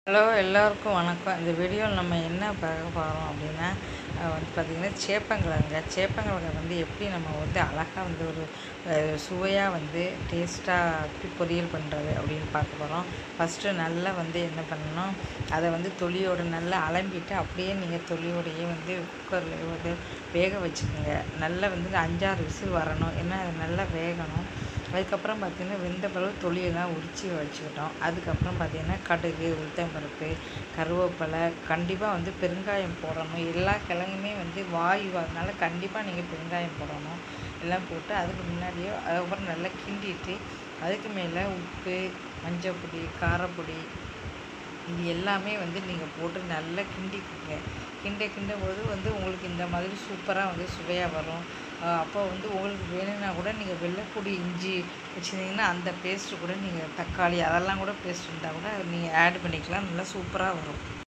hello எல்லோருக்கும் வணக்கம் இந்த வீடியோவில் நம்ம என்ன பார்க்க போகிறோம் அப்படின்னா அஹ் வந்து பார்த்திங்கன்னா சேப்பங்கிழங்க சேப்பங்கிழங்க வந்து எப்படி நம்ம வந்து அழகாக வந்து ஒரு அஹ், சுவையாக வந்து டேஸ்ட்டாக எப்படி பொரியல் பண்ணுறது அப்படின்னு பார்க்க போகிறோம் ஃபஸ்ட்டு நல்லா வந்து என்ன பண்ணணும் அதை வந்து தொலியோடு நல்லா அலம்பிட்டு அப்படியே நீங்கள் தொலியோடையே வந்து குக்கரில் வந்து வேக வச்சுக்கோங்க நல்லா வந்து அஞ்சாறு விசில் வரணும் ஏன்னா அது நல்லா வேகணும் அதுக்கப்புறம் பார்த்திங்கன்னா வெந்த பிறகு தொலியெல்லாம் உரித்து வச்சுக்கிட்டோம் அதுக்கப்புறம் பார்த்திங்கன்னா கடுகு உளுத்தம்பருப்பு கருவேப்பிலை கண்டிப்பாக வந்து பெருங்காயம் போடணும் எல்லா கிழங்குமே வந்து வாயு அதனால கண்டிப்பாக நீங்கள் பெருங்காயம் போடணும் எல்லாம் போட்டு அதுக்கு முன்னாடியே அதுக்கப்புறம் நல்லா கிண்டிட்டு அதுக்கு மேலே உப்பு மஞ்சள் பொடி காரப்பொடி இது எல்லாமே வந்து நீங்கள் போட்டு நல்லா கிண்டிக்குங்க கிண்ட கிண்டும் போது வந்து உங்களுக்கு இந்த மாதிரி சூப்பராக வந்து சுவையாக வரும் அஹ் அப்போ வந்து உங்களுக்கு வேணும்னா கூட நீங்கள் வெள்ளைப்பொடி இஞ்சி வச்சுருந்தீங்கன்னா அந்த பேஸ்ட்டு கூட நீங்கள் தக்காளி அதெல்லாம் கூட பேஸ்ட் இருந்தால் கூட நீங்கள் ஆட் பண்ணிக்கலாம் நல்லா சூப்பராக வரும்